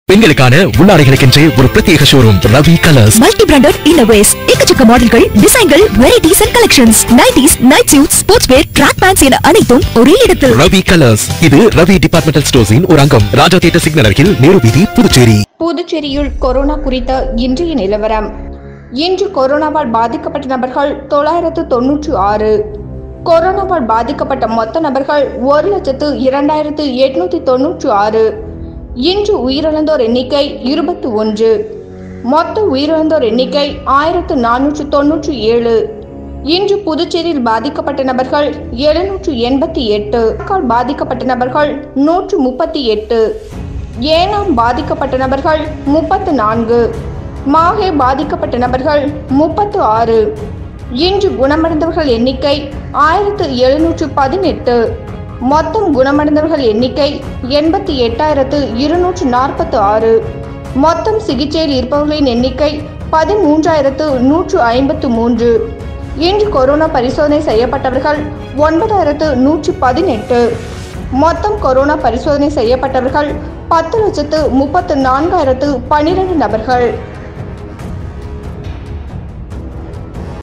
பெண்களுக்கான உள்ளாடைகளுக்கென்றே ஒரு பிரத்யேக showroom Ravi colours multi branded innerwears எக்கச்சக்க மாடல்கள் டிசைன்கள் varieties and collections nighties night suit sports wear track pants என அனைத்தும் ஒரே இடத்தில் ரவி கலர்ஸ் இது ரவி டிபார்ட்மெண்டல் ஸ்டோர்ஸின் ஒரு அங்கம் ராஜா தியேட்டர் சிக்னல் அருகில் நேரு வீதி புதுச்சேரி புதுச்சேரியில் கொரோனா குறித்த இன்றைய நிலவரம் இன்று கொரோனாவால் பாதிக்கப்பட்ட நபர்கள் தொள்ளாயிரத்து தொன்னூற்று ஆறு கொரோனாவால் பாதிக்கப்பட்ட மொத்த நபர்கள் ஒரு லட்சத்து இரண்டாயிரத்து எட்நூத்தி தொன்னூற்று ஆறு இன்று உயிரிழந்தோர் எண்ணிக்கை இருபத்தி ஒன்று மொத்த உயிரிழந்தோர் எண்ணிக்கை ஆயிரத்து நானூற்று தொன்னூற்றி ஏழு இன்று புதுச்சேரியில் பாதிக்கப்பட்ட நபர்கள் எழுநூற்று எண்பத்தி எட்டு பாதிக்கப்பட்ட நபர்கள் நூற்று முப்பத்தி எட்டு ஏனாம் பாதிக்கப்பட்ட நபர்கள் முப்பத்து நான்கு மாஹே பாதிக்கப்பட்ட நபர்கள் முப்பத்து ஆறு இன்று குணமடைந்தவர்கள் எண்ணிக்கை ஆயிரத்து எழுநூற்று பதினெட்டு மொத்தம் குணமடைந்தவர்கள் எண்ணிக்கை எண்பத்தி எட்டாயிரத்து இருநூற்று நாற்பத்து ஆறு மொத்தம் சிகிச்சையில் இருப்பவர்களின் எண்ணிக்கை பதிமூன்றாயிரத்து நூற்று ஐம்பத்து மூன்று இன்று கொரோனா பரிசோதனை செய்யப்பட்டவர்கள் ஒன்பதாயிரத்து நூற்று பதினெட்டு மொத்தம் கொரோனா பரிசோதனை செய்யப்பட்டவர்கள் பத்து லட்சத்து முப்பத்து நான்காயிரத்து பன்னிரண்டு நபர்கள்